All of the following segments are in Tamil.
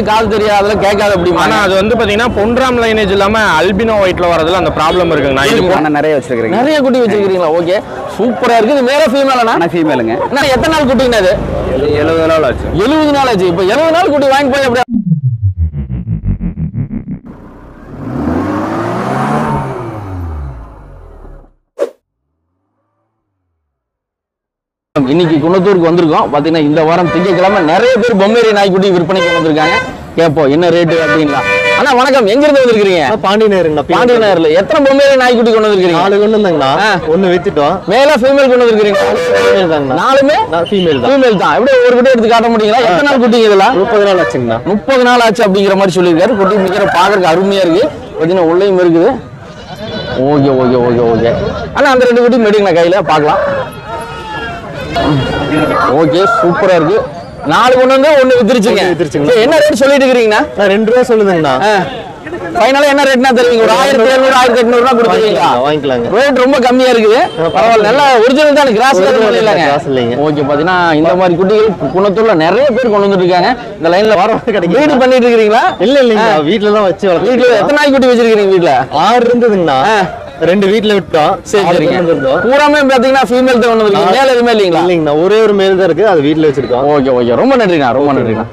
கால் தெரியாதல கேட்காத அப்படிமா ஆனா அது வந்து பாத்தீங்கன்னா பொன்ராம் லைனேஜ் இல்லாம அல்பினோ ஒயிட்ல வரதுல அந்த ப்ராப்ளம் இருக்குங்கண்ணா இது இருக்குமா? நான் நிறைய வச்சிருக்கிறேங்க நிறைய குட்டி வச்சிருக்கீங்களா ஓகே சூப்பரா இருக்கு இது மேல ஃபீமேலனா ஆனால் ஃபீமேலுங்க என்ன எத்தனை நாள் குட்டிங்கண்ணா இது எழுபது நாள் ஆச்சு எழுபது நாள் ஆச்சு இப்போ எழுபது நாள் குட்டி வாங்கி போய் அப்படியே இன்னைக்கு குணத்தூருக்கு வந்திருக்கோம் பாத்தீங்கன்னா இந்த வாரம் திங்கட்கிழமை நிறைய பேர் பொம்மேரி நாய்க்குட்டி விற்பனைக்கு கொண்டு வந்திருக்காங்க கேட்போம் என்ன ரேட்டு அப்படிங்களா அண்ணா வணக்கம் எங்க இருந்து வந்திருக்கீங்க பாண்டி நேருங்கண்ணா பாண்டி நகர்ல எத்தனை பொம்மேரி நாய்க்குட்டி கொண்டு வந்திருக்கீங்க நாலு கொண்டு வந்தாங்கண்ணா ஆ. ஒண்ணு வித்துட்டோம் மேல ஃபீமேல் கொண்டு வந்திருக்கீங்க female தாங்கண்ணா நாலுமே ஃபீமேல் தான் ஃபீமேல் தான் எப்படி ஒரு குட்டி எடுத்து காட்ட முடியுங்களா எத்தனை நாள் குட்டிங்க இதெல்லாம் முப்பது நாள் ஆச்சுங்கண்ணா முப்பது நாள் ஆச்சு அப்படிங்கிற மாதிரி சொல்லியிருக்காரு குட்டி மிக்கிற பார்க்கறதுக்கு அருமையா இருக்கு பார்த்தீங்கன்னா உள்ளேயும் இருக்குது ஓகே ஓகே ஓகே ஓகே அண்ணா அந்த ரெண்டு குட்டி மெடிங்கண்ணா கையில பார்க்கலாம் ஓகே சூப்பரா இருக்கு நாலு கொண்டு வந்து ஒண்ணு வித்துருச்சுங்க ஒண்ணு வித்துருச்சுங்க. சரி, என்ன ரேட் சொல்லிட்டு இருக்கிறீங்கண்ணா நான் ரெண்டு ரூபா சொல்லுதுங்கண்ணா ஃபைனலா என்ன ரேட்னா தருவீங்க ஒரு ஆயிரத்தி எழுநூறு ஆயிரத்தி எட்நூறுனா கொடுத்துருவீங்களா வாங்கிக்கலாங்க ரேட் ரொம்ப கம்மியா இருக்குது பரவாயில்ல நல்லா ஒரிஜினல் தான் கிராஸ் Original இல்லைங்க grass இல்லைங்க. ஓகே பாத்தீங்கன்னா இந்த மாதிரி குட்டிகள் குணத்தூர்ல நிறைய பேர் கொண்டு வந்துட்டு இருக்காங்க இந்த லைன்ல வர கிடைக்குது. வீடு பண்ணிட்டு இருக்கீங்களா இல்ல இல்லைங்க வீட்டுல தான் வச்சு வீட்டுல வளர்த்து எத்தனை நாய் குட்டி வச்சிருக்கீங்க வீட்டுல ஆறு இருந்ததுங்கண்ணா ரெண்டு வீட்டுல விட்டோம் சரி ஆறு சரிங்க கொண்டு வந்திருந்தோம். பூராமே பாத்தீங்கன்னா ஃபீமேல் தான் கொண்டு வந்திருக்கீங்க மேல எதுவுமே இல்லைங்களா இல்லைங்கண்ணா ஒரே ஒரு மேல் தான் இருக்கு அது வீட்டுல வச்சிருக்கோம் ஓகே ஓகே ரொம்ப நன்றிண்ணா ரொம்ப நன்றிண்ணா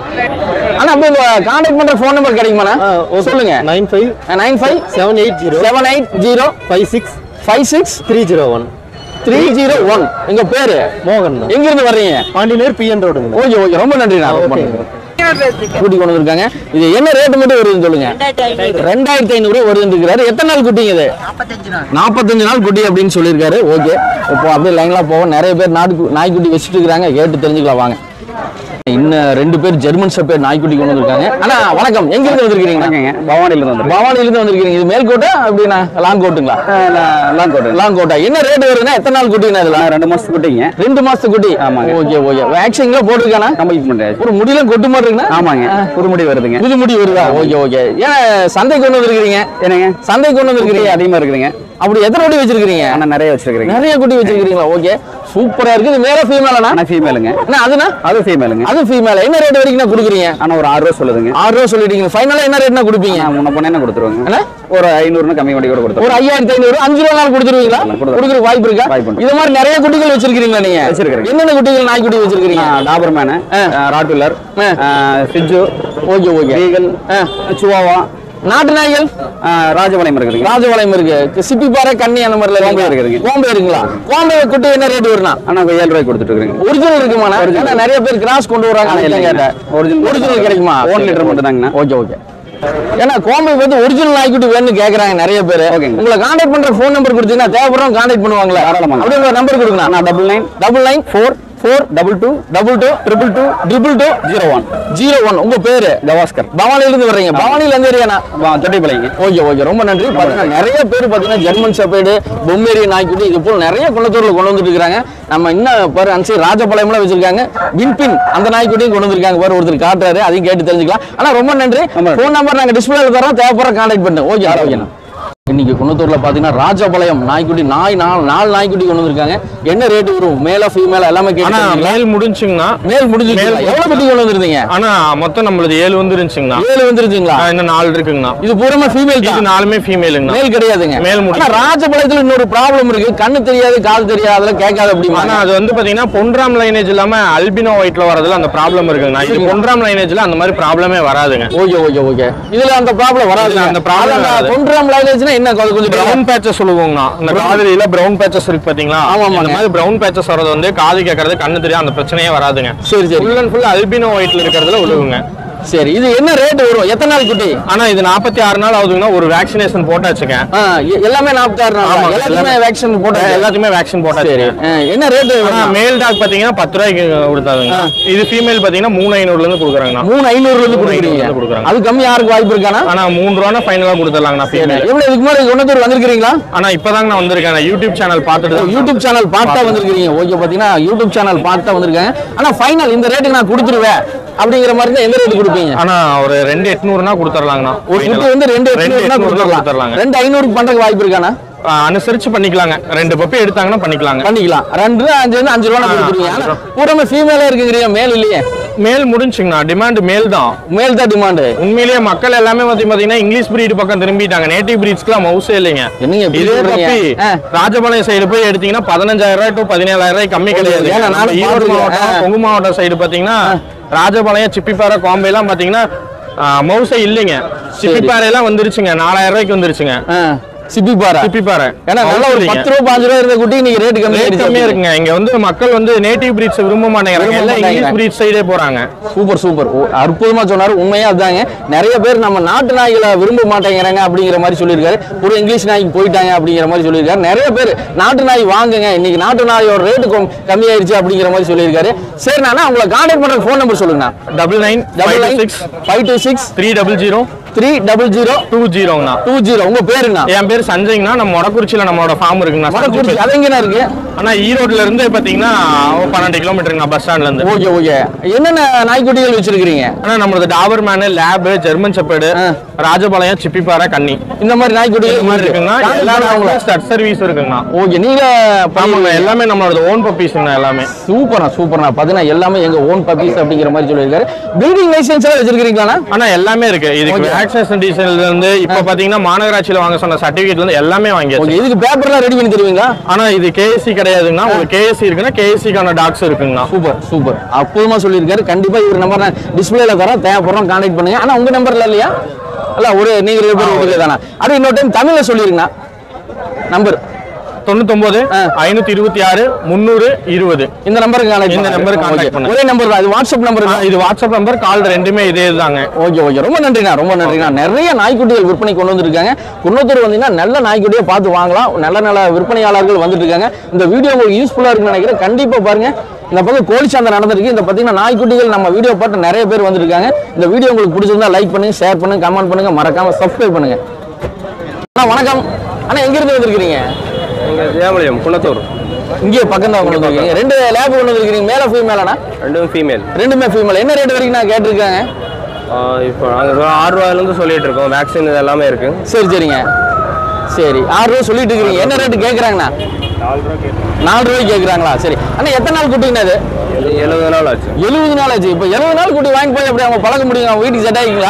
அண்ணா அப்படியே இந்த கான்டாக்ட் பண்ற ஃபோன் நம்பர் கிடைக்குமாண்ணா சொல்லுங்க nine five nine five seven eight zero seven eight zero five six five six three zero one three zero one எங்க பேரு மோகன் எங்க இருந்து வர்றீங்க பாண்டி நேர் பிஎன் ரோடுங்கண்ணா ஓகே ஓகே ரொம்ப நன்றிண்ணா ரொம்ப ஓகே. நன்றி குட்டி கொண்டு வந்திருக்காங்க இது என்ன ரேட் மட்டும் வருதுன்னு சொல்லுங்க ரெண்டாயிரத்தி ஐநூறு வருதுன்னு இருக்கிறாரு எத்தனை நாள் குட்டிங்க இது நாற்பத்தஞ்சு நாள் குட்டி அப்படின்னு சொல்லியிருக்காரு ஓகே இப்போ அப்படியே லைன்லாம் போவோம் நிறைய பேர் நாடு நாய்க்குட்டி வச்சுட்டு இருக்காங்க கேட்டு தெரிஞ்சுக்கலாம் வாங்க இன்னும் ரெண்டு பேர் ஜெர்மன் ஷெப்பேர்ட் நாய்க்குட்டி கொண்டு வந்திருக்காங்க அண்ணா வணக்கம் எங்க இருந்து வந்திருக்கீங்க வணக்கங்க பவானிலேருந்து வந்துருக்கேன் பவானில இருந்து வந்திருக்கீங்க இது மேல் கோட்டா அப்படின்னா லாங் கோட்டுங்களா எல்லாம் கோட்டு லாங் கோட்டா என்ன ரேட் வருதுன்னா எத்தனை நாள் குட்டினா இதெல்லாம் ரெண்டு மாசத்துக்கு குட்டிங்க ரெண்டு மாசத்து குட்டி ஆமாங்க. ஓகே ஓகே வேக்சின்ல போட்டிருக்கானா கம்ப்ளீட் பண்ணுறேன் ஒரு முடியல கொட்டு மாட்டீங்கன்னா ஆமாங்க குறுமுடி வருதுங்க புது முடி வருதா ஓகே ஓகே ஏன் சந்தை கொண்டு வந்திருக்கீங்க என்னங்க சந்தை கொண்டு குட்டி வந்திருக்கீங்க அதிகமாக இருக்குதுங்க அப்படி எத்தனை குட்டி வச்சிருக்கீங்க ஆனால் நிறைய வச்சிருக்கிறீங்க நிறைய குட்டி வச்சிருக்கீங்களா ஓகே சூப்பரா இருக்கு இது மேல ஃபீமேலனா ஆனால் ஃபீமேலுங்க என்ன அதுனா அது ஃபீமேலுங்க அது ஃபீமேல் என்ன ரேட் வரைக்கும் நான் கொடுக்குறீங்க ஆனால் ஒரு ஆறு ரூபா சொல்லுதுங்க ஆறு ரூபா சொல்லிட்டீங்க ஃபைனலா என்ன ரேட்னா கொடுப்பீங்க நான் முன்ன பொண்ணே கொடுத்துருவாங்க அண்ணா? ஒரு ஐநூறுன்னு கம்மி பண்ணி கூட கொடுத்துருவோம் ஒரு ஐயாயிரத்தி ஐநூறு அஞ்சு ரூபா நாள் கொடுத்துருவீங்களா கொடுத்துருவோம். கொடுக்குற வாய்ப்பு இருக்கா வாய்ப்பு உண்டு. இது மாதிரி நிறைய குட்டிகள் வச்சிருக்கீங்களா நீங்க வச்சிருக்கிறேன். என்னென்ன குட்டிகள் நாய்க்குட்டி வச்சிருக்கீங்க டாபர்மேனு ராட்வில்லர் சிஜு ஓகே ஓகே ரீகல் சுவாவா நாட்டு நாய்கள் ராஜபாளையம் இருக்குதுங்க ராஜபாளையம் இருக்கு சிப்பிப்பாறை கன்னி அந்த மாதிரில கோம்பை இருக்குதுங்க. கோம்பை இருக்குங்களா கோம்பை குட்டி என்ன ரேட் வரும்னா ஆனால் ஏழு ரூபாய்க்கு கொடுத்துட்டு இருக்கிறேங்க ஒரிஜினல் இருக்குமாண்ணா ஏன்னா நிறைய பேர் கிராஸ் கொண்டு வராங்க ஆ, அதான் இல்லைங்க. கேட்டேன். Original. ஒரிஜினல் கிடைக்குமா ஒன் லிட்டர் மட்டும் தாங்கண்ணா ஓகே ஓகே ஏன்னா கோம்பை வந்து ஒரிஜினல் நாய்க்குட்டி வேணும்னு கேக்குறாங்க நிறைய பேர் ஓகேங்க. உங்களை கான்டாக்ட் பண்ற ஃபோன் நம்பர் கொடுத்தீங்கன்னா தேவைப்படுறோம் கான்டாக்ட் பண்ணுவாங்களா தாராளமாங்க. அப்படியே உங்க நம்பர் கொடுங்க நான் double nine double nine four four double two double two triple two triple two zero one zero one உங்க பேரு கவாஸ்கர் பவானில இருந்து வர்றீங்க பவானில எந்த ஏரியாண்ணா தொட்டிப்பாளையங்க ஓகே ஓகே ரொம்ப நன்றி பாத்தீங்கன்னா நிறைய பேர் பாத்தீங்கன்னா ஜெர்மன் ஷெப்பேடு பொம்மேரி நாய்க்குட்டி இது போல நிறைய குளத்தூர்ல கொண்டு வந்துட்டு இருக்காங்க நம்ம இன்னும் பாரு அன்சி ராஜபாளையம்ல வச்சிருக்காங்க வின்பின் அந்த நாய்க்குட்டியும் கொண்டு வந்திருக்காங்க பாரு ஒருத்தர் காட்டுறாரு அதையும் கேட்டு தெரிஞ்சுக்கலாம் ஆனா ரொம்ப நன்றி ஆமா. ஃபோன் நம்பர் நாங்க டிஸ்பிளேல தரோம் தேவைப்படுற கான்டாக்ட் பண்ணுங்க ஓகே ஓகேண்ணா இன்னைக்கு குணத்தூர்ல பாத்தீங்கன்னா ராஜபாளையம் நாய்க்குட்டி நாய் நாலு நாலு நாய்க்குட்டி கொண்டு வந்திருக்காங்க என்ன ரேட் வரும் மேல ஃபீமேல் எல்லாமே ஆனா கேட்டு மேல் முடிஞ்சுங்கண்ணா மேல் முடிஞ்சு மேல் எவ்வளவு குட்டி கொண்டு வந்திருந்தீங்க ஆனா மொத்தம் நம்மளது ஏழு வந்து இருந்துச்சுங்கண்ணா ஏழு வந்துருச்சுங்களா ஆ, இன்னும் நாலு இருக்குங்கண்ணா இது பூரா ஃபீமேல் இது தான் நாலுமே ஃபீமேலுங்கண்ணா மேல் கிடையாதுங்க மேல் முடி. ஆனா ராஜபாளையத்துல இன்னொரு ப்ராப்ளம் இருக்கு கண்ணு தெரியாது கால் தெரியாது அதெல்லாம் கேட்காது அப்படிமா ஆனா அது வந்து பாத்தீங்கன்னா பொன்ராம் லைனேஜ் இல்லாம அல்பினோ ஒயிட்ல வரதுல அந்த ப்ராப்ளம் இருக்குங்கண்ணா இது பொன்ராம் லைனேஜ்ல அந்த மாதிரி ப்ராப்ளமே வராதுங்க ஓகே ஓகே ஓகே இதுல அந்த ப்ராப்ளம் வராது இதுல அந்த problem வராது. தொன்றாம் லாங்குவேஜ்னா என்ன அது கொஞ்சம் பிரவுன் பேச்சஸ் சொல்லுவோங்கண்ணா இந்த காதலியில பிரவுன் பேச்சஸ் இருக்கு பாத்தீங்களா ஆமா, ஆமாங்க. இந்த மாதிரி பிரவுன் பேச்சஸ் வரது வந்து காது கேட்கறது கண்ணு தெரியும் அந்த பிரச்சனையே வராதுங்க சரி சரி ஃபுல் அண்ட் ஃபுல் அல்பினோ ஒயிட்ல இருக்கிறதுல விழுவுங்க சரி இது என்ன ரேட் வரும் எத்தனை நாள் குட்டி ஆனா இது நாற்பத்தி ஆறு நாள் ஆகுதுங்கன்னா ஒரு வேக்சினேஷன் போட்டாச்சுங்க ஆ, எ- எல்லாமே நாற்பத்தாறு நாள் ஆமா, எல்லாத்துக்குமே எல்லாமே. வேக்சின் போட்டு எல்லாத்துக்குமே வேக்சின் போட்டாச்சு என்ன ரேட் ஆனா மேல் டாக் பாத்தீங்கன்னா பத்து ரூபாய்க்கு கொடுத்தாங்க இது ஃபீமேல் பாத்தீங்கன்னா மூணு ஐநூறுல இருந்து கொடுக்குறாங்கண்ணா மூணு ஐநூறுல இருந்து மூணு ஐநூறுல கொடுக்குறீங்க இருந்து கொடுக்குறாங்க. அது கம்மி யாருக்கு வாய்ப்பு இருக்கானா ஆனா மூணு ரூபா ஃபைனலா கொடுத்துடலாங்கண்ணா ஃபீமேல் எவ்வளவு இதுக்கு முன்னாடி குணத்தூர் வந்திருக்கீங்களா ஆனா இப்பதாங்க நான் வந்திருக்கேன் நான் யூடியூப் சேனல் பார்த்துட்டு தான் யூடியூப் சேனல் பார்த்தா வந்திருக்கீங்க ஓகே பாத்தீங்கன்னா யூடியூப் சேனல் பார்த்தா வந்திருக்காங்க ஆனா ஃபைனல் இந்த ரேட்டுக்கு நான் கொடுத்துருவேன் அப்படிங்கிற மாதிரி தான் எந்த ரேட்டு கொடுப்பீங்க ஆனா ஒரு ரெண்டு எட்நூறுனா கொடுத்துடலாங்கண்ணா ஒரு குட்டி வந்து ரெண்டு ரெண்டு எட்நூறுனா எட்நூறுனா கொடுத்துடலாம் கொடுத்துடலாங்க ரெண்டு ஐநூறுக்கு பண்றதுக்கு வாய்ப்பு இருக்கானா அனுசரிச்சு பண்ணிக்கலாங்க ரெண்டு பப்பி எடுத்தாங்கன்னா பண்ணிக்கலாங்க பண்ணிக்கலாம் ரெண்டு அஞ்சு இருந்து அஞ்சு ரூபா கொடுத்துருவீங்க ஆனா பூராமே ஃபீமேலே இருக்குங்கிறீங்க மேல் இல்லையே மேல் முடிஞ்சுங்கண்ணா டிமாண்ட் மேல் தான் மேல் தான் டிமாண்டு உண்மையிலேயே மக்கள் எல்லாமே வந்து பாத்தீங்கன்னா இங்கிலீஷ் பிரீடு பக்கம் திரும்பிட்டாங்க நேட்டிவ் பிரீட்ஸ்க்குலாம் மவுசே இல்லைங்க என்னங்க இப்படி இதே சொல்றீங்க? பப்பி ஆ. ராஜபாளையம் சைடு போய் எடுத்தீங்கன்னா பதினஞ்சாயிரம் ரூபாய் டு பதினேழாயிரம் ரூபாய் கம்மி கிடையாது ஏன்னா நானும் நம்ம ஈரோடு பார்த்திருக்கேன். மாவட்டம் ஆ. கொங்கு மாவட்டம் சைடு பாத்தீங்கன்னா ராஜபாளையம் சிப்பிப்பாறை கோம்பை எல்லாம் பாத்தீங்கன்னா மவுசே இல்லைங்க சிப்பிப்பாறை எல்லாம் வந்துருச்சுங்க நாலாயிரம் ரூபாய்க்கு வந்துருச்சுங்க ஆ, சிப்பி பாரா சிப்பிப்பாறை ஏன்னா நல்ல ஒரு பத்து ரூபா பாஞ்சு ரூபா இருந்த குட்டி நீங்க ரேட் கம்மி ரேட் கம்மியா இருக்குங்க இங்க வந்து மக்கள் வந்து நேட்டிவ் பிரீட்ஸ் விரும்ப மாட்டேங்கிறாங்க விரும்ப எல்லாம் இங்கிலீஷ் மாட்டேங்கிறாங்க. பிரீட் சைடே போறாங்க சூப்பர் சூப்பர் ஓ, அற்புதமா சொன்னாரு உண்மையா அதாங்க நிறைய பேர் நம்ம நாட்டு நாய்களை விரும்ப மாட்டேங்கிறாங்க அப்படிங்கிற மாதிரி சொல்லியிருக்காரு ஒரு இங்கிலீஷ் நாய்க்கு போயிட்டாங்க அப்படிங்கிற மாதிரி சொல்லியிருக்காரு நிறைய பேர் நாட்டு நாய் வாங்குங்க இன்னைக்கு நாட்டு நாயோட ரேட்டு கம்மியாயிருச்சு அப்படிங்கிற மாதிரி சொல்லியிருக்காரு சரி நானா உங்களை கான்டாக்ட் பண்ற ஃபோன் நம்பர் சொல்லுங்க double nine double double nine six five two six three double zero three double zero two ஜீரோங்கண்ணா டூ ஜீரோ உங்க பேருங்க என் பேர் சஞ்சய்ங்கண்ணா நம்ம மொடக்குறிச்சியில நம்மளோட ஃபார்ம் இருக்குங்கண்ணா மடக்குறிச்சி சஞ்சய் அது எங்கண்ணா இருக்கு ஆனா ஈரோட்ல இருந்து பாத்தீங்கன்னா ஒரு பன்னெண்டு கிலோமீட்டருங்கண்ணா பஸ் ஸ்டாண்ட்ல இருந்து ஓகே ஓகே என்னென்ன நாய்க்குட்டிகள் வச்சிருக்கீங்க ஆனா நம்மளது Doberman lab German shepherd ஆ. ராஜபாளையம் சிப்பிப்பாறை கன்னி இந்த மாதிரி நாய்க்குட்டிகள் இந்த மாதிரி இருக்குங்கண்ணா எல்லா நாளும் ஸ்டட் சர்வீஸ் இருக்குங்கண்ணா ஓகே நீங்க ஆமாங்க பண்ணுவீங்க எல்லாமே நம்மளோட ஓன் பப்பீஸ்ங்கண்ணா எல்லாமே சூப்பர்ண்ணா சூப்பர்ண்ணா பார்த்தீங்கன்னா எல்லாமே எங்க ஓன் பப்பீஸ் அப்படிங்கிற மாதிரி சொல்லியிருக்காரு பில்டிங் லைசன்ஸ் எல்லாம் வச்சிருக்கீங்களா ஆனா எல்லாமே இருக்கு இதுக்கு Okay. வேக்சினேஷன் டீசல்ல இருந்து இப்ப பாத்தீங்கன்னா மாநகராட்சியில வாங்க சொன்ன சர்டிபிகேட்ல இருந்து எல்லாமே வாங்கியாச்சு ஓகே இதுக்கு பேப்பர்லாம் ரெடி பண்ணி தருவீங்களா ஆனா இது கேஎஸ்சி கிடையாதுங்கண்ணா உங்களுக்கு கேஎஸ்சி இருக்குன்னா கேஎஸ்சிக்கான டாக்ஸ் இருக்குங்கண்ணா சூப்பர் சூப்பர் அற்புதமா சொல்லியிருக்காரு கண்டிப்பா இவர் நம்பர் நான் டிஸ்பிளேல தரேன் தேவைப்படுறோம் கான்டாக்ட் பண்ணுங்க ஆனா உங்க நம்பர்ல இல்லையா இல்ல ஒரு நீங்க ரெண்டு பேரும் ஒருத்தர் தானே அது இன்னொரு டைம் தமிழ்ல சொல்லிருங்கண்ணா நம்பர் தொண்ணூத்தொன்பது ஆ. ஐநூத்தி இருபத்தி ஆறு முந்நூறு இருபது இந்த நம்பருக்கு கான்டாக்ட் இந்த number க்கு contact பண்ணுங்க. ஒரே நம்பர் தான் இது வாட்ஸ்அப் நம்பர் ஆ, இது வாட்ஸ்அப் நம்பர் கால் ரெண்டுமே இதே தாங்க ஓகே ஓகே ரொம்ப நன்றிண்ணா ரொம்ப நன்றிண்ணா நிறைய நாய்க்குட்டிகள் விற்பனை கொண்டு வந்திருக்காங்க குன்னத்தூர் வந்தீங்கன்னா நல்ல நாய்க்குட்டியை பார்த்து வாங்கலாம் நல்ல நல்ல விற்பனையாளர்கள் வந்துட்டு இருக்காங்க இந்த வீடியோ உங்களுக்கு யூஸ்ஃபுல்லாக இருக்குன்னு நினைக்கிறேன் கண்டிப்பாக பாருங்க இந்த பக்கம் கோழி சந்தை நடந்திருக்கு இந்த பார்த்தீங்கன்னா நாய்க்குட்டிகள் நம்ம வீடியோ பார்த்து நிறைய பேர் வந்திருக்காங்க இந்த வீடியோ உங்களுக்கு பிடிச்சிருந்தா லைக் பண்ணுங்க ஷேர் பண்ணுங்க கமெண்ட் பண்ணுங்க மறக்காம சப்ஸ்கிரைப் பண்ணுங்க அண்ணா வணக்கம் அண்ணா எங்கிருந்து வந்திருக்கிறீங்க தேவலயம் குணத்தூர் இங்கே பக்கம் தான் கொண்டு வந்திருக்கீங்க ரெண்டு லேப் கொண்டு வந்திருக்கீங்க மேலே ஃபீமேலாண்ணா ரெண்டும் ஃபீமேல் ரெண்டுமே ஃபீமேல் என்ன ரேட் வரைக்கும் நான் கேட்டிருக்காங்க இப்போ நாங்கள் ஆறு ரூபாயிலேருந்து சொல்லிட்டு இருக்கோம் வேக்சின் இது எல்லாமே இருக்கு சரி சரிங்க சரி ஆறு ரூபா சொல்லிட்டு இருக்கிறீங்க என்ன ரேட்டு கேட்குறாங்கண்ணா நாலு ரூபாய்க்கு கேட்குறாங்களா சரி அண்ணா எத்தனை நாள் குட்டிங்கண்ணா அது எழுபது நாள் ஆச்சு எழுபது நாள் ஆச்சு இப்போ எழுபது நாள் குட்டி வாங்கி போய் அப்படி அவங்க பழக்க முடியும் அவங்க வீட்டுக்கு செட் ஆகிங்களா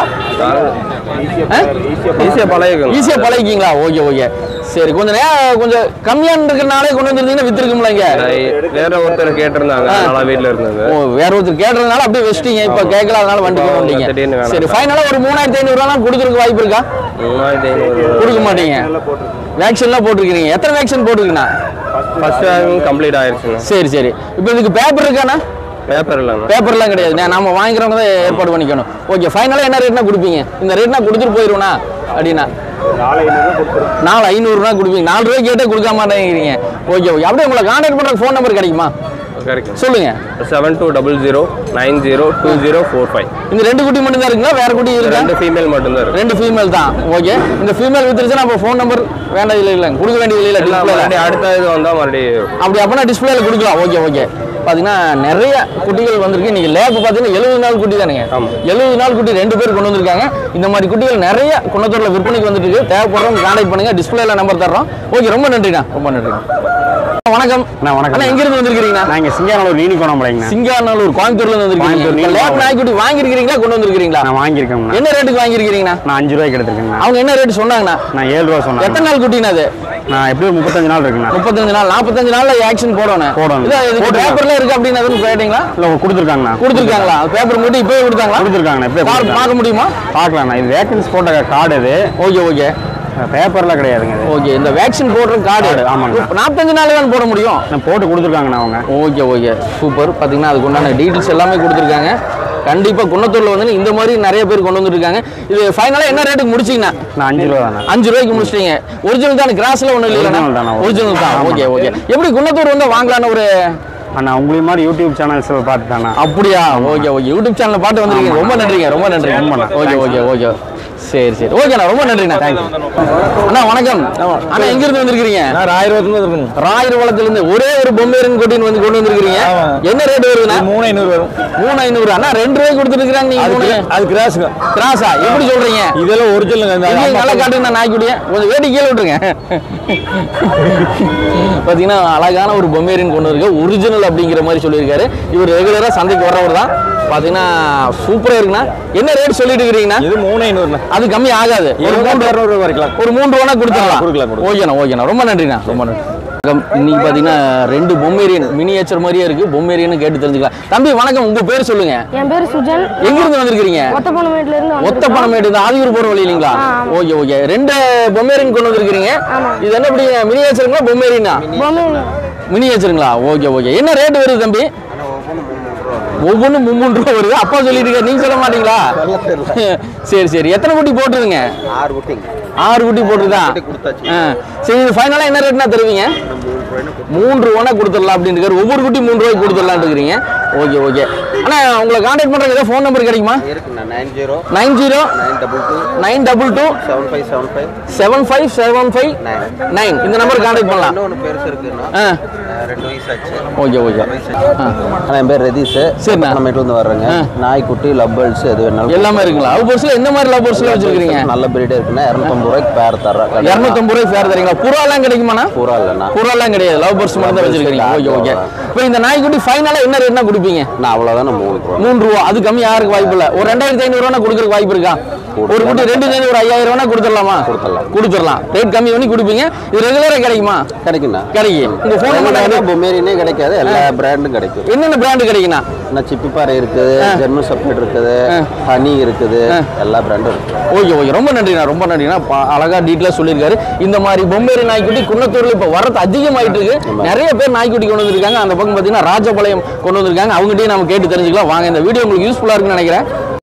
ஈஸியாக பழகிக்கணும் ஈஸியாக பழகிக்கிங்களா ஓகே ஓகே சரி கொஞ்சம் நேரம் கொஞ்சம் கம்மியான இருக்கிறனாலே கொண்டு வந்துருந்தீங்கன்னா வித்துருக்கும்ல இங்க வேற ஒருத்தர் கேட்டிருந்தாங்க நல்லா வீட்டில் இருந்தது ஓ வேற ஒருத்தர் கேட்டதுனால அப்படியே வச்சிட்டீங்க இப்போ கேட்கலாதனால வண்டி கொண்டு வந்தீங்க திடீர்னு வேணாம். சரி ஃபைனலாக ஒரு மூணாயிரத்தி ஐநூறுரூவா கொடுத்துருக்க வாய்ப்பு இருக்கா மூவாயிரத்தி ஐநூறு கொடுக்க மாட்டீங்க வேக்சின்லாம் போட்டிருக்கிறீங்க எத்தனை வேக்சின் போட்டிருக்கீங்கண்ணா ஃபர்ஸ்ட் வேக்சின் கம்ப்ளீட் ஆயிருச்சுங்க சரி சரி இப்போ இதுக்கு பேப்பர் இருக்காண்ணா பேப்பர் இல்லைண்ணா பேப்பர்லாம் கிடையாது நான் நம்ம வாங்கிக்கிறவங்க தான் ஏற்பாடு பண்ணிக்கணும் ஓகே ஃபைனலாக என்ன ரேட்னா கொடுப்பீங்க இந்த ரேட்னா கொடுத்துட்டு போயிடுவேண்ணா அப்படின்னா நாலு ஐநூறுரூவா கொடுப்பீங்க நாலு ரூபாய் கேட்டே கொடுக்க மாட்டேங்கிறீங்க ஓகே ஓகே அப்படியே உங்களை கான்டாக்ட் பண்ணுற ஃபோன் நம்பர் கிடைக்குமா கிடைக்கும் சொல்லுங்க seven two double zero nine zero two zero four five இந்த ரெண்டு குட்டி மட்டும் தான் இருக்குங்களா வேற குட்டி இருக்கா ரெண்டு ஃபீமேல் மட்டும்தான் இருக்கு ரெண்டு ஃபீமேல் தான் ஓகே இந்த ஃபீமேல் வித்துருச்சுன்னா அப்போ ஃபோன் நம்பர் வேண்டாம் இல்லை இல்லைங்க கொடுக்க வேண்டியது இல்லை எல்லாம் டிஸ்பிளேல மறுபடியும் அடுத்த இது வந்தால் மறுபடியும் அப்படி அப்பனா டிஸ்பிளேல கொடுக்கலாம் ஓகே ஓகே பார்த்தீங்கன்னா நிறைய குட்டிகள் வந்திருக்கு இன்னைக்கு லேப் பார்த்தீங்கன்னா எழுபது நாள் குட்டி தானுங்க ஆமா. எழுபது நாள் குட்டி ரெண்டு பேர் கொண்டு வந்திருக்காங்க இந்த மாதிரி குட்டிகள் நிறைய குணத்தூர்ல விற்பனைக்கு வந்துட்டு இருக்கு தேவைப்படுறவங்க கான்டாக்ட் பண்ணுங்க டிஸ்பிளேல நம்பர் தர்றோம் ஓகே ரொம்ப நன்றிண்ணா ரொம்ப நன்றிண்ணா வணக்கம் அண்ணா, வணக்கம். அண்ணா எங்க இருந்து வந்திருக்கீங்கண்ணா நான் இங்க சிங்கானூர் நீனிக்கோணம் பழைங்கண்ணா சிங்காநல்லூர் கோயம்புத்தூர்ல இருந்து கோயம்புத்தூர், வந்திருக்கீங்க நீங்க லேப் நாய்க்குட்டி வாங்கியிருக்கிறீங்களா கொண்டு வந்திருக்கீங்களா நான் வாங்கியிருக்கேங்கண்ணா என்ன ரேட்டுக்கு வாங்கியிருக்கிறீங்கண்ணா நான் அஞ்சு ரூபாய்க்கு எடுத்திருக்கேங்கண்ணா அவங்க என்ன ரேட் சொன்னாங்கண்ணா நான் ஏழு ரூபா சொன்னேன் எத்தனை நாள் குட்டினா அது நான் எப்படியும் முப்பத்தஞ்சு நாள் இருக்குண்ணா முப்பத்தஞ்சு நாள் நாற்பத்தஞ்சு நாள்ல ஆக்ஷன் போடணும் போடணும். இது இதுக்கு போட்டுக்கலாம். பேப்பர்ல இருக்கு அப்படின்னு எதுவும் கேட்டீங்களா இல்லை கொடுத்துருக்காங்கண்ணா கொடுத்துருக்காங்களா பேப்பர் மட்டும் இப்பவே கொடுத்தாங்களா கொடுத்துருக்காங்கண்ணா இப்பயே பார்- கொடுத்தாங்க. பார்க்க முடியுமா பார்க்கலாண்ணா இது வேக்கன்ஸ் போட்ட கார்டு இது ஓகே ஓகே பேப்பர்லாம் கிடையாதுங்க இது ஓகே இந்த வேக்சின் போடுற கார்டு Card, ஆமாங்க. நாற்பத்தஞ்சு நாள் தான் போட முடியும் நான் போட்டு கொடுத்துருக்காங்கண்ணா அவங்க ஓகே ஓகே சூப்பர் பார்த்தீங்கன்னா அதுக்கு உண்டான டீட்டெயில்ஸ் எல்லாமே கொடுத்துருக்காங்க கண்டிப்பாக குன்னத்தூர்ல வந்து இந்த மாதிரி நிறைய பேர் கொண்டு வந்துருக்காங்க இது ஃபைனலாக என்ன ரேட்டுக்கு முடிச்சிங்கண்ணா நான் அஞ்சு ரூபா தானே அஞ்சு ரூபாய்க்கு முடிச்சிட்டீங்க ஒரிஜினல் தான் கிராஸ்ல ஒன்றும் இல்லைண்ணா Original தானா? ஒரிஜினல் தான் ஆமா. ஓகே ஓகே எப்படி குன்னத்தூர் வந்து வாங்கலான்னு ஒரு அண்ணா உங்களையும் மாதிரி யூடியூப் சேனல்ஸ் பார்த்து தானே அப்படியா ஓகே ஓகே யூடியூப் சேனல்ல பாட்டு வந்திருக்கீங்க ரொம்ப நன்றிங்க ரொம்ப நன்றி ரொம்ப நன்றி. ஓகே ஓகே ஓகே சரி சரி ஓகேண்ணா ரொம்ப நன்றிண்ணா தேங்க்யூ அண்ணா வணக்கம் அண்ணா எங்க இருந்து வந்திருக்கீங்க நான் ஆயிரத்தி இருக்கணும் ராயிரவளத்துல இருந்து ஒரே ஒரு பொம்மையரன் கொட்டின்னு வந்து கொண்டு வந்திருக்கீங்க என்ன ரேட் வருதுண்ணா மூணு ஐநூறு வரும் மூணு ஐநூறு அண்ணா ரெண்டு ரூபாய் கொடுத்துருக்காங்க நீங்க மூணு அது கிராஸுங்க கிராஸா எப்படி சொல்றீங்க இதெல்லாம் ஒரிஜினல் இங்க நல்லா காட்டுங்க நாய்க்குடிய கொஞ்சம் வேட்டி கீழே விட்டுருங்க பாத்தீங்கன்னா அழகான ஒரு பொம்மேரியன் கொண்டு இருக்க ஒரிஜினல் அப்படிங்கிற மாதிரி சொல்லியிருக்காரு இவர் ரெகுலரா சந்தைக்கு வர்றவர் தான் பாத்தீங்கன்னா சூப்பரா இருக்குண்ணா என்ன ரேட் சொல்லிட்டு இருக்கிறீங்கண்ணா இது மூணு ஐநூறுண்ணா அது கம்மி ஆகாது ஒரு மூன்று இரநூறு வரைக்கலாம் ஒரு மூன்று ரூபா கொடுத்துடலாம் ஆ, கொடுக்கலாம், கொடுக்கலாம். ஓகேண்ணா ஓகேண்ணா ரொம்ப நன்றிண்ணா ரொம்ப நன்றி வணக்கம். இன்னைக்கு பாத்தீங்கன்னா ரெண்டு பொம்மேரியன் மினியேச்சர் மாதிரியே இருக்கு பொம்மேரியன் கேட்டு தெரிஞ்சுக்கலாம் தம்பி வணக்கம் உங்க பேர் சொல்லுங்க என் பேர் சுஜன் எங்க இருந்து வந்திருக்கீங்க ஒத்தப்பனமேட்ல இருந்து ஒத்த வந்திருக்கோம். பணமேடு இந்த ஆதியூர் போற வழி இல்லைங்களா ஓகே ஓகே ரெண்டு பொம்மேரியன் கொண்டு வந்திருக்கீங்க இது என்ன இப்படி மினியேச்சருங்களா பொம்மேரியனா பொம்மை மினியேச்சருங்களா ஓகே ஓகே என்ன ரேட் வருது தம்பி ஒவ்வொன்றும் மும்மூணு ரூபா வருது அப்பா சொல்லிட்டு இருக்காரு நீங்க சொல்ல மாட்டீங்களா சரி சரி எத்தனை குட்டி போட்டுருங்க ஆறு குட்டிங்க ஆறு குட்டி போட்டுருதா ஆ. சரி இது ஃபைனலாக என்ன ரேட்னா தருவீங்க மூன்று ரூபா கொடுத்துடலாம் அப்படின்னு இருக்காரு ஒவ்வொரு குட்டி மூணு ரூபாய்க்கு கொடுத்துடலாம் இருக்கிறீங்க ஓகே ஓகே அண்ணா உங்களை காண்டாக்ட் பண்ணுறதுக்கு ஏதாவது ஃபோன் நம்பர் கிடைக்குமா இருக்குண்ணா nine zero nine zero nine double two nine double two seven five seven five seven five seven five nine இந்த நம்பர் காண்டாக்ட் பண்ணலாம் இன்னொன்று பெருசு இருக்குண்ணா ஆ ரெண்டு வயசு ஆச்சு ஓகே ஓகே ஆ ஆனால் என் பேர் ரதீஷ் சரிண்ணா. நம்மகிட்ட வந்து வர்றேங்க ஆ. நாய்க்குட்டி லப்பல்ஸ் எது வேணாலும் எல்லாமே இருக்குங்களா லவ் பர்ஸில் எந்த மாதிரி லவ் பர்ஸில் வச்சிருக்கீங்க நல்ல பிரீடே இருக்குண்ணா இரநூத்தம்பது ரூபாய்க்கு பேர் தர்றேன் இரநூத்தம்பது ரூபாய் ஃபேர் தரீங்களா புறாலாம் கிடைக்குமாண்ணா பூரா இல்லைண்ணா புறாலாம் கிடையாது லவ் பர்ஸ் மட்டும் தான் வச்சிருக்கீங்க ஓகே ஓகே இப்போ இந்த நாய்க்குட்டி ஃபைனலாக என்ன ரேட்னா கொடுப்பீங்க நான் அவ்வளோதானே மூணு ரூபா மூணு ரூபா அது கம்மி யாருக்கு வாய்ப்பு இல்லை ஒரு ரெண்டாயிரத்தி ஐநூறு ரூபா கொடுக்கறதுக்கு வாய்ப்பு இருக்கா ஒரு குட்டி ரெண்டு சேர்ந்து ஒரு ஐயாயிரம் ரூபா கொடுத்துடலாமா கொடுத்துடலாம். கொடுத்துடலாம் ரேட் கம்மி பண்ணி கொடுப்பீங்க இது ரெகுலராக கிடைக்குமா கிடைக்குண்ணா கிடைக்கும் உங்க ஃபோன் நம்பர் பொம்மேரியனே கிடைக்காது எல்லா பிராண்டும் கிடைக்கும் என்னென்ன பிராண்டு கிடைக்குண்ணா இன்னும் சிப்பிப்பாறை இருக்குது ஜெர்மன் சப்ளேட் இருக்குது ஹனி இருக்குது எல்லா பிராண்டும் இருக்குது ஓகே ஓகே ரொம்ப நன்றிண்ணா ரொம்ப நன்றிண்ணா ப- அழகா டீட்டெயிலாக சொல்லியிருக்காரு இந்த மாதிரி பொம்மேரி நாய்க்குட்டி குன்னத்தூர்ல இப்போ வரது அதிகமாயிட்டு இருக்கு நிறைய பேர் நாய்க்குட்டி கொண்டு வந்திருக்காங்க அந்த பக்கம் பார்த்தீங்கன்னா ராஜபாளையம் கொண்டு வந்திருக்காங்க அவங்ககிட்டயும் நம்ம கேட்டு தெரிஞ்சுக்கலாம் வாங்க இந்த வீடியோ உங்களுக்கு யூஸ்ஃபுல்லாக இருக்குன்னு நினைக்கிறேன்